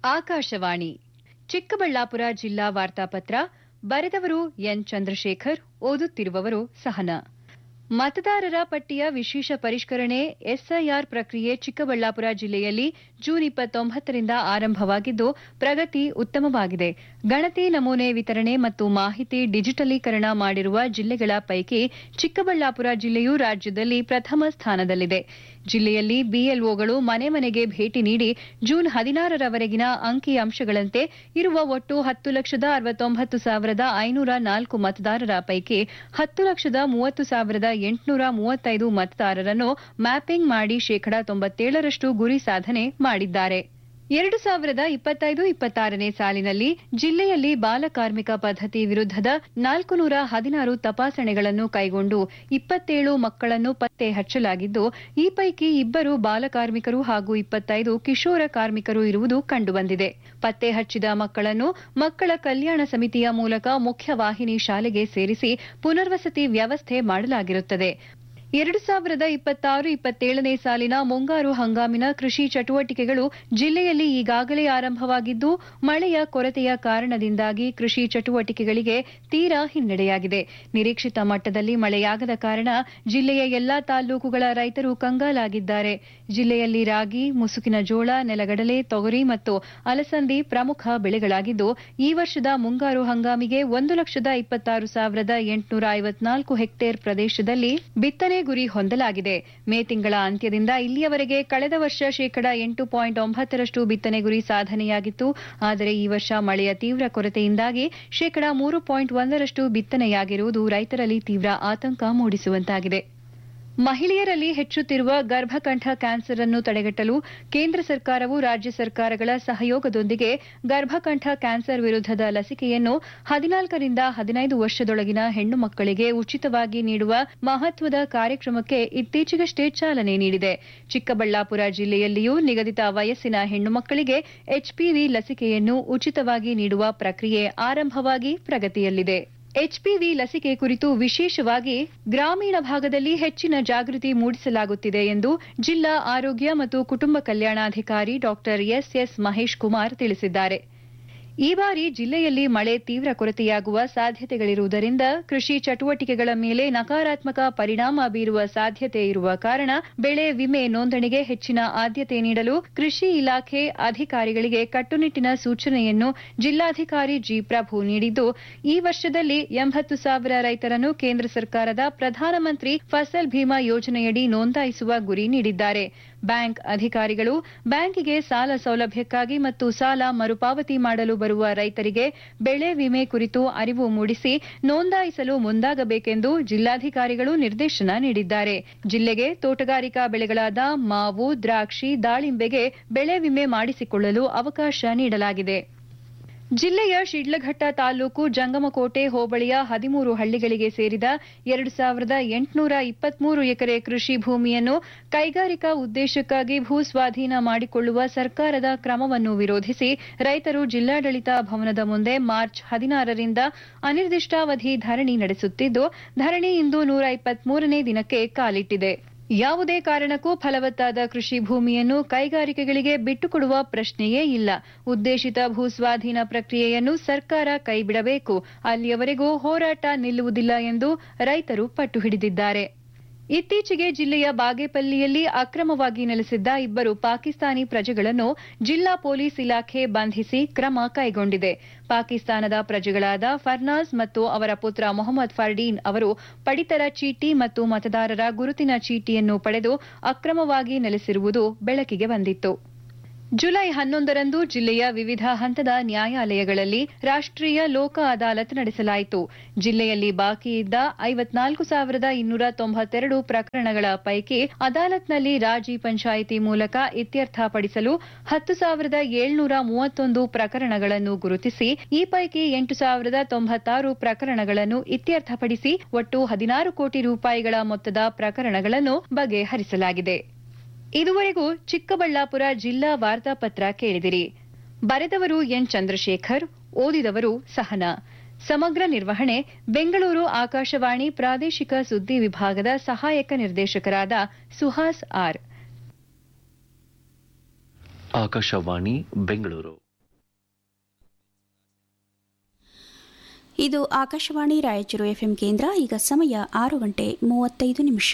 ಆಕಾಶವಾಣಿ ಚಿಕ್ಕಬಳ್ಳಾಪುರ ಜಿಲ್ಲಾ ವಾರ್ತಾಪತ್ರ ಬರೆದವರು ಎನ್ ಚಂದ್ರಶೇಖರ್ ಓದುತ್ತಿರುವವರು ಸಹನಾ ಮತದಾರರ ಪಟ್ಟಿಯ ವಿಶೇಷ ಪರಿಷ್ಕರಣೆ ಎಸ್ಐಆರ್ ಪ್ರಕ್ರಿಯೆ ಚಿಕ್ಕಬಳ್ಳಾಪುರ ಜಿಲ್ಲೆಯಲ್ಲಿ ಜೂನ್ ಇಪ್ಪತ್ತೊಂಬತ್ತರಿಂದ ಆರಂಭವಾಗಿದ್ದು ಪ್ರಗತಿ ಉತ್ತಮವಾಗಿದೆ ಗಣತಿ ನಮೂನೆ ವಿತರಣೆ ಮತ್ತು ಮಾಹಿತಿ ಡಿಜಿಟಲೀಕರಣ ಮಾಡಿರುವ ಜಿಲ್ಲೆಗಳ ಪೈಕಿ ಚಿಕ್ಕಬಳ್ಳಾಪುರ ಜಿಲ್ಲೆಯು ರಾಜ್ಯದಲ್ಲಿ ಪ್ರಥಮ ಸ್ಥಾನದಲ್ಲಿದೆ ಜಿಲ್ಲೆಯಲ್ಲಿ ಬಿಎಲ್ಒಗಳು ಮನೆ ಮನೆಗೆ ಭೇಟಿ ನೀಡಿ ಜೂನ್ ಹದಿನಾರರವರೆಗಿನ ಅಂಕಿ ಅಂಶಗಳಂತೆ ಇರುವ ಒಟ್ಟು ಹತ್ತು ಲಕ್ಷದ ಅರವತ್ತೊಂಬತ್ತು ಸಾವಿರದ ಐನೂರ ನಾಲ್ಕು ಮತದಾರರ ಪೈಕಿ ಹತ್ತು ಲಕ್ಷದ ಮೂವತ್ತು ಸಾವಿರದ ಎಂಟುನೂರ ಮೂವತ್ತೈದು ಮತದಾರರನ್ನು ಮ್ಯಾಪಿಂಗ್ ಮಾಡಿ ಶೇಕಡಾ ತೊಂಬತ್ತೇಳರಷ್ಟು ಗುರಿ ಸಾಧನೆ ಮಾಡಿದ್ದಾರೆ ಎರಡು ಸಾವಿರದ ಇಪ್ಪತ್ತೈದು ಇಪ್ಪತ್ತಾರನೇ ಸಾಲಿನಲ್ಲಿ ಜಿಲ್ಲೆಯಲ್ಲಿ ಬಾಲಕಾರ್ಮಿಕ ಪದ್ಧತಿ ವಿರುದ್ಧದ ನಾಲ್ಕು ನೂರ ಹದಿನಾರು ತಪಾಸಣೆಗಳನ್ನು ಕೈಗೊಂಡು ಇಪ್ಪತ್ತೇಳು ಮಕ್ಕಳನ್ನು ಪತ್ತೆ ಹಚ್ಚಲಾಗಿದ್ದು ಈ ಪೈಕಿ ಇಬ್ಬರು ಬಾಲಕಾರ್ಮಿಕರು ಹಾಗೂ ಇಪ್ಪತ್ತೈದು ಕಿಶೋರ ಕಾರ್ಮಿಕರು ಇರುವುದು ಕಂಡುಬಂದಿದೆ ಪತ್ತೆ ಹಚ್ಚಿದ ಮಕ್ಕಳನ್ನು ಮಕ್ಕಳ ಕಲ್ಯಾಣ ಸಮಿತಿಯ ಮೂಲಕ ಮುಖ್ಯವಾಹಿನಿ ಶಾಲೆಗೆ ಸೇರಿಸಿ ಪುನರ್ವಸತಿ ವ್ಯವಸ್ಥೆ ಮಾಡಲಾಗಿರುತ್ತದೆ ಎರಡು ಸಾವಿರದ ಇಪ್ಪತ್ತಾರು ಇಪ್ಪತ್ತೇಳನೇ ಸಾಲಿನ ಮುಂಗಾರು ಹಂಗಾಮಿನ ಕೃಷಿ ಚಟುವಟಿಕೆಗಳು ಜಿಲ್ಲೆಯಲ್ಲಿ ಈಗಾಗಲೇ ಆರಂಭವಾಗಿದ್ದು ಮಳೆಯ ಕೊರತೆಯ ಕಾರಣದಿಂದಾಗಿ ಕೃಷಿ ಚಟುವಟಿಕೆಗಳಿಗೆ ತೀರಾ ಹಿನ್ನಡೆಯಾಗಿದೆ ನಿರೀಕ್ಷಿತ ಮಟ್ಟದಲ್ಲಿ ಮಳೆಯಾಗದ ಕಾರಣ ಜಿಲ್ಲೆಯ ಎಲ್ಲಾ ತಾಲ್ಲೂಕುಗಳ ರೈತರು ಕಂಗಾಲಾಗಿದ್ದಾರೆ ಜಿಲ್ಲೆಯಲ್ಲಿ ರಾಗಿ ಮುಸುಕಿನ ಜೋಳ ನೆಲಗಡಲೆ ತೊಗರಿ ಮತ್ತು ಅಲಸಂದಿ ಪ್ರಮುಖ ಬೆಳೆಗಳಾಗಿದ್ದು ಈ ವರ್ಷದ ಮುಂಗಾರು ಹಂಗಾಮಿಗೆ ಒಂದು ಲಕ್ಷದ ಇಪ್ಪತ್ತಾರು ಸಾವಿರದ ಎಂಟುನೂರ ಐವತ್ನಾಲ್ಕು ಹೆಕ್ಟೇರ್ ಪ್ರದೇಶದಲ್ಲಿ ಬಿತ್ತನೆ ಗುರಿ ಹೊಂದಲಾಗಿದೆ ಮೇ ತಿಂಗಳ ಅಂತ್ಯದಿಂದ ಇಲ್ಲಿಯವರೆಗೆ ಕಳೆದ ವರ್ಷ ಶೇಕಡಾ ಎಂಟು ಪಾಯಿಂಟ್ ಒಂಬತ್ತರಷ್ಟು ಬಿತ್ತನೆ ಗುರಿ ಸಾಧನೆಯಾಗಿತ್ತು ಆದರೆ ಈ ವರ್ಷ ಮಳೆಯ ತೀವ್ರ ಕೊರತೆಯಿಂದಾಗಿ ಶೇಕಡಾ ಮೂರು ಪಾಯಿಂಟ್ ಒಂದರಷ್ಟು ಬಿತ್ತನೆಯಾಗಿರುವುದು ರೈತರಲ್ಲಿ ತೀವ್ರ ಆತಂಕ ಮೂಡಿಸುವಂತಾಗಿದೆ ಮಹಿಳೆಯರಲ್ಲಿ ಹೆಚ್ಚುತ್ತಿರುವ ಗರ್ಭಕಂಠ ಕ್ಯಾನ್ಸರ್ ಅನ್ನು ತಡೆಗಟ್ಟಲು ಕೇಂದ್ರ ಸರ್ಕಾರವು ರಾಜ್ಯ ಸರ್ಕಾರಗಳ ಸಹಯೋಗದೊಂದಿಗೆ ಗರ್ಭಕಂಠ ಕ್ಯಾನ್ಸರ್ ವಿರುದ್ಧದ ಲಸಿಕೆಯನ್ನು ಹದಿನಾಲ್ಕರಿಂದ ಹದಿನೈದು ವರ್ಷದೊಳಗಿನ ಹೆಣ್ಣು ಮಕ್ಕಳಿಗೆ ಉಚಿತವಾಗಿ ನೀಡುವ ಮಹತ್ವದ ಕಾರ್ಯಕ್ರಮಕ್ಕೆ ಇತ್ತೀಚೆಗಷ್ಟೇ ಚಾಲನೆ ನೀಡಿದೆ ಚಿಕ್ಕಬಳ್ಳಾಪುರ ಜಿಲ್ಲೆಯಲ್ಲಿಯೂ ನಿಗದಿತ ವಯಸ್ಸಿನ ಹೆಣ್ಣು ಮಕ್ಕಳಿಗೆ ಎಚ್ಪಿವಿ ಲಸಿಕೆಯನ್ನು ಉಚಿತವಾಗಿ ನೀಡುವ ಪ್ರಕ್ರಿಯೆ ಆರಂಭವಾಗಿ ಪ್ರಗತಿಯಲ್ಲಿದೆ ಎಚ್ಪಿವಿ ಲಸಿಕೆ ಕುರಿತು ವಿಶೇಷವಾಗಿ ಗ್ರಾಮೀಣ ಭಾಗದಲ್ಲಿ ಹೆಚ್ಚಿನ ಜಾಗೃತಿ ಮೂಡಿಸಲಾಗುತ್ತಿದೆ ಎಂದು ಜಿಲ್ಲಾ ಆರೋಗ್ಯ ಮತ್ತು ಕುಟುಂಬ ಕಲ್ಯಾಣಾಧಿಕಾರಿ ಡಾ ಎಸ್ಎಸ್ ಮಹೇಶ್ ಕುಮಾರ್ ತಿಳಿಸಿದ್ದಾರೆ ಈ ಬಾರಿ ಜಿಲ್ಲೆಯಲ್ಲಿ ಮಳೆ ತೀವ್ರ ಕೊರತೆಯಾಗುವ ಸಾಧ್ಯತೆಗಳಿರುವುದರಿಂದ ಕೃಷಿ ಚಟುವಟಿಕೆಗಳ ಮೇಲೆ ನಕಾರಾತ್ಮಕ ಪರಿಣಾಮ ಬೀರುವ ಸಾಧ್ಯತೆ ಇರುವ ಕಾರಣ ಬೆಳೆ ವಿಮೆ ನೋಂದಣಿಗೆ ಹೆಚ್ಚಿನ ಆದ್ಯತೆ ನೀಡಲು ಕೃಷಿ ಇಲಾಖೆ ಅಧಿಕಾರಿಗಳಿಗೆ ಕಟ್ಟುನಿಟ್ಟಿನ ಸೂಚನೆಯನ್ನು ಜಿಲ್ಲಾಧಿಕಾರಿ ಜಿ ಪ್ರಭು ನೀಡಿದ್ದು ಈ ವರ್ಷದಲ್ಲಿ ಎಂಬತ್ತು ಸಾವಿರ ರೈತರನ್ನು ಕೇಂದ್ರ ಸರ್ಕಾರದ ಪ್ರಧಾನಮಂತ್ರಿ ಫಸಲ್ ಭೀಮಾ ಯೋಜನೆಯಡಿ ನೋಂದಾಯಿಸುವ ಗುರಿ ನೀಡಿದ್ದಾರೆ ಬ್ಯಾಂಕ್ ಅಧಿಕಾರಿಗಳು ಬ್ಯಾಂಕಿಗೆ ಸಾಲ ಸೌಲಭ್ಯಕ್ಕಾಗಿ ಮತ್ತು ಸಾಲ ಮರುಪಾವತಿ ಮಾಡಲು ಬರುವ ರೈತರಿಗೆ ಬೆಳೆ ವಿಮೆ ಕುರಿತು ಅರಿವು ಮೂಡಿಸಿ ನೋಂದಾಯಿಸಲು ಮುಂದಾಗಬೇಕೆಂದು ಜಿಲ್ಲಾಧಿಕಾರಿಗಳು ನಿರ್ದೇಶನ ನೀಡಿದ್ದಾರೆ ಜಿಲ್ಲೆಗೆ ತೋಟಗಾರಿಕಾ ಬೆಳೆಗಳಾದ ಮಾವು ದ್ರಾಕ್ಷಿ ದಾಳಿಂಬೆಗೆ ಬೆಳೆ ವಿಮೆ ಮಾಡಿಸಿಕೊಳ್ಳಲು ಅವಕಾಶ ನೀಡಲಾಗಿದೆ ಜಿಲ್ಲೆಯ ಶಿಡ್ಲಘಟ್ಟ ತಾಲೂಕು ಜಂಗಮಕೋಟೆ ಹೋಬಳಿಯ ಹದಿಮೂರು ಹಳ್ಳಿಗಳಿಗೆ ಸೇರಿದ ಎರಡು ಸಾವಿರದ ಎಂಟುನೂರ ಇಪ್ಪತ್ಮೂರು ಎಕರೆ ಕೃಷಿ ಭೂಮಿಯನ್ನು ಕೈಗಾರಿಕಾ ಉದ್ದೇಶಕ್ಕಾಗಿ ಭೂ ಸ್ವಾಧೀನ ಮಾಡಿಕೊಳ್ಳುವ ಸರ್ಕಾರದ ಕ್ರಮವನ್ನು ವಿರೋಧಿಸಿ ರೈತರು ಜಿಲ್ಲಾಡಳಿತ ಭವನದ ಮುಂದೆ ಮಾರ್ಚ್ ಹದಿನಾರರಿಂದ ಅನಿರ್ದಿಷ್ಟಾವಧಿ ಧರಣಿ ನಡೆಸುತ್ತಿದ್ದು ಧರಣಿ ಇಂದು ನೂರ ಇಪ್ಪತ್ಮೂರನೇ ದಿನಕ್ಕೆ ಕಾಲಿಟ್ಟಿದೆ ಯಾವುದೇ ಕಾರಣಕ್ಕೂ ಫಲವತ್ತಾದ ಕೃಷಿ ಭೂಮಿಯನ್ನು ಕೈಗಾರಿಕೆಗಳಿಗೆ ಬಿಟ್ಟುಕೊಡುವ ಪ್ರಶ್ನೆಯೇ ಇಲ್ಲ ಉದ್ದೇಶಿತ ಭೂ ಸ್ವಾಧೀನ ಪ್ರಕ್ರಿಯೆಯನ್ನು ಸರ್ಕಾರ ಕೈಬಿಡಬೇಕು ಅಲ್ಲಿಯವರೆಗೂ ಹೋರಾಟ ನಿಲ್ಲುವುದಿಲ್ಲ ಎಂದು ರೈತರು ಪಟ್ಟು ಹಿಡಿದಿದ್ದಾರೆ ಇತ್ತೀಚೆಗೆ ಜಿಲ್ಲೆಯ ಬಾಗೇಪಲ್ಲಿಯಲ್ಲಿ ಅಕ್ರಮವಾಗಿ ನೆಲೆಸಿದ್ದ ಇಬ್ಬರು ಪಾಕಿಸ್ತಾನಿ ಪ್ರಜೆಗಳನ್ನು ಜಿಲ್ಲಾ ಪೊಲೀಸ್ ಇಲಾಖೆ ಬಂಧಿಸಿ ಕ್ರಮ ಕೈಗೊಂಡಿದೆ ಪಾಕಿಸ್ತಾನದ ಪ್ರಜೆಗಳಾದ ಫರ್ನಾಜ್ ಮತ್ತು ಅವರ ಪುತ್ರ ಮೊಹಮ್ಮದ್ ಫರ್ಡೀನ್ ಅವರು ಪಡಿತರ ಚೀಟಿ ಮತ್ತು ಮತದಾರರ ಗುರುತಿನ ಚೀಟಿಯನ್ನು ಪಡೆದು ಅಕ್ರಮವಾಗಿ ನೆಲೆಸಿರುವುದು ಬೆಳಕಿಗೆ ಬಂದಿತ್ತು ಜುಲೈ ಹನ್ನೊಂದರಂದು ಜಿಲ್ಲೆಯ ವಿವಿಧ ಹಂತದ ನ್ಯಾಯಾಲಯಗಳಲ್ಲಿ ರಾಷ್ಟ್ರೀಯ ಲೋಕ ಅದಾಲತ್ ನಡೆಸಲಾಯಿತು ಜಿಲ್ಲೆಯಲ್ಲಿ ಬಾಕಿ ಇದ್ದ ಐವತ್ನಾಲ್ಕು ಸಾವಿರದ ಇನ್ನೂರ ತೊಂಬತ್ತೆರಡು ಪ್ರಕರಣಗಳ ಪೈಕಿ ಅದಾಲತ್ನಲ್ಲಿ ರಾಜಿ ಪಂಚಾಯಿತಿ ಮೂಲಕ ಇತ್ಯರ್ಥಪಡಿಸಲು ಹತ್ತು ಸಾವಿರದ ಏಳ್ನೂರ ಮೂವತ್ತೊಂದು ಪ್ರಕರಣಗಳನ್ನು ಗುರುತಿಸಿ ಈ ಪೈಕಿ ಎಂಟು ಸಾವಿರದ ತೊಂಬತ್ತಾರು ಪ್ರಕರಣಗಳನ್ನು ಇತ್ಯರ್ಥಪಡಿಸಿ ಒಟ್ಟು ಹದಿನಾರು ಕೋಟಿ ರೂಪಾಯಿಗಳ ಮೊತ್ತದ ಪ್ರಕರಣಗಳನ್ನು ಬಗೆಹರಿಸಲಾಗಿದೆ ಇದುವರೆಗೂ ಚಿಕ್ಕಬಳ್ಳಾಪುರ ಜಿಲ್ಲಾ ವಾರ್ತಾಪತ್ರ ಕೇಳಿದಿರಿ ಬರೆದವರು ಎನ್ ಚಂದ್ರಶೇಖರ್ ಓದಿದವರು ಸಹನಾ ಸಮಗ್ರ ನಿರ್ವಹಣೆ ಬೆಂಗಳೂರು ಆಕಾಶವಾಣಿ ಪ್ರಾದೇಶಿಕ ಸುದ್ದಿ ವಿಭಾಗದ ಸಹಾಯಕ ನಿರ್ದೇಶಕರಾದ ಸುಹಾಸ್ ಆರ್ ಆಕಾಶವಾಣಿ ಬೆಂಗಳೂರು ಇದು ಆಕಾಶವಾಣಿ ರಾಯಚೂರು ಎಫ್ಎಂ ಕೇಂದ್ರ ಈಗ ಸಮಯ ಆರು ಗಂಟೆ ಮೂವತ್ತೈದು ನಿಮಿಷ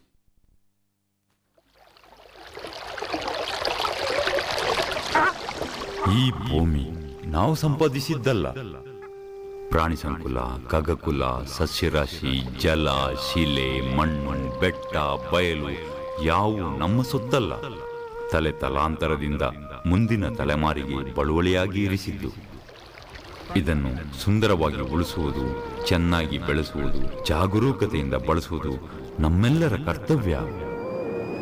ಈ ಭೂಮಿ ನಾವು ಸಂಪಾದಿಸಿದ್ದಲ್ಲ ಪ್ರಾಣಿ ಸಂಕುಲ ಖಗಕುಲ ಸಸ್ಯರಾಶಿ ಜಲ ಶಿಲೆ ಮಣ್ಣು ಬೆಟ್ಟ ಬಯಲು ಯಾವು ನಮ್ಮ ಸೊತ್ತಲ್ಲ ತಲೆ ತಲಾಂತರದಿಂದ ಮುಂದಿನ ತಲೆಮಾರಿಗೆ ಬಳುವಳಿಯಾಗಿ ಇರಿಸಿದ್ದು ಇದನ್ನು ಸುಂದರವಾಗಿ ಉಳಿಸುವುದು ಚೆನ್ನಾಗಿ ಬೆಳೆಸುವುದು ಜಾಗರೂಕತೆಯಿಂದ ಬಳಸುವುದು ನಮ್ಮೆಲ್ಲರ ಕರ್ತವ್ಯ